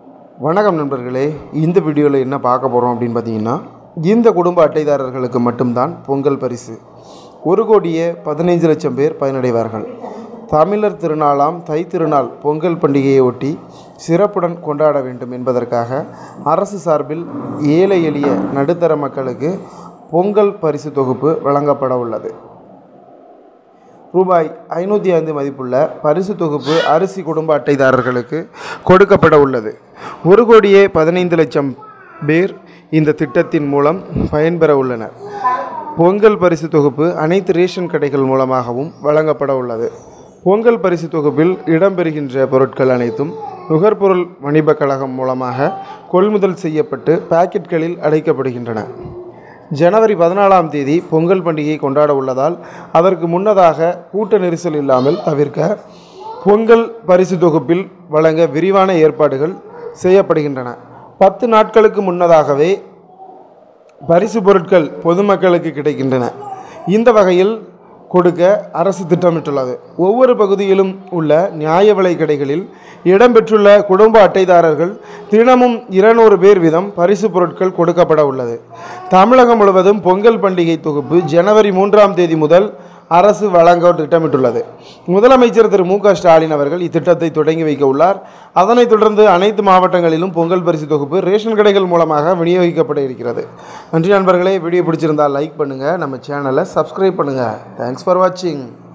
வணக்கம் நண்பர்களே இந்த வீடியோவில் என்ன பார்க்க போகிறோம் அப்படின்னு பார்த்தீங்கன்னா இந்த குடும்ப அட்டைதாரர்களுக்கு மட்டும்தான் பொங்கல் பரிசு ஒரு கோடியே பதினைந்து லட்சம் பேர் பயனடைவார்கள் தமிழர் திருநாளாம் தை திருநாள் பொங்கல் பண்டிகையை ஒட்டி சிறப்புடன் கொண்டாட வேண்டும் என்பதற்காக அரசு சார்பில் ஏழை எளிய நடுத்தர மக்களுக்கு பொங்கல் பரிசு தொகுப்பு வழங்கப்பட உள்ளது ரூபாய் ஐநூற்றி ஐந்து மதிப்புள்ள பரிசு தொகுப்பு அரிசி குடும்ப அட்டைதாரர்களுக்கு கொடுக்கப்பட உள்ளது ஒரு கோடியே பதினைந்து லட்சம் பேர் இந்த திட்டத்தின் மூலம் பயன்பெற உள்ளனர் பொங்கல் பரிசு தொகுப்பு அனைத்து ரேஷன் கடைகள் மூலமாகவும் வழங்கப்பட உள்ளது பொங்கல் பரிசு தொகுப்பில் இடம்பெறுகின்ற பொருட்கள் அனைத்தும் நுகர்பொருள் வணிபக் கழகம் மூலமாக கொள்முதல் செய்யப்பட்டு பாக்கெட்களில் அடைக்கப்படுகின்றன ஜனவரி பதினாலாம் தேதி பொங்கல் பண்டிகை கொண்டாட உள்ளதால் அதற்கு முன்னதாக கூட்ட நெரிசல் இல்லாமல் தவிர்க்க பொங்கல் பரிசு தொகுப்பில் வழங்க விரிவான ஏற்பாடுகள் செய்யப்படுகின்றன பத்து நாட்களுக்கு முன்னதாகவே பரிசு பொருட்கள் பொதுமக்களுக்கு கிடைக்கின்றன இந்த வகையில் கொடுக்க அரசு திட்டமிட்டுள்ளது ஒவ்வொரு பகுதியிலும் உள்ள நியாய விலை கடைகளில் இடம்பெற்றுள்ள குடும்ப அட்டைதாரர்கள் தினமும் இருநூறு பேர் வீதம் பரிசு பொருட்கள் கொடுக்கப்பட உள்ளது தமிழகம் முழுவதும் பொங்கல் பண்டிகை தொகுப்பு ஜனவரி மூன்றாம் தேதி முதல் அரசு வழங்க திட்டமிட்டுள்ளது முதலமைச்சர் திரு மு க ஸ்டாலின் அவர்கள் இத்திட்டத்தை தொடங்கி வைக்க உள்ளார் அதனைத் தொடர்ந்து அனைத்து மாவட்டங்களிலும் பொங்கல் பரிசு தொகுப்பு ரேஷன் கடைகள் மூலமாக விநியோகிக்கப்பட இருக்கிறது நன்றி நண்பர்களே வீடியோ பிடிச்சிருந்தால் லைக் பண்ணுங்கள் நம்ம சேனலை சப்ஸ்கிரைப் பண்ணுங்கள் தேங்க்ஸ் ஃபார் வாட்சிங்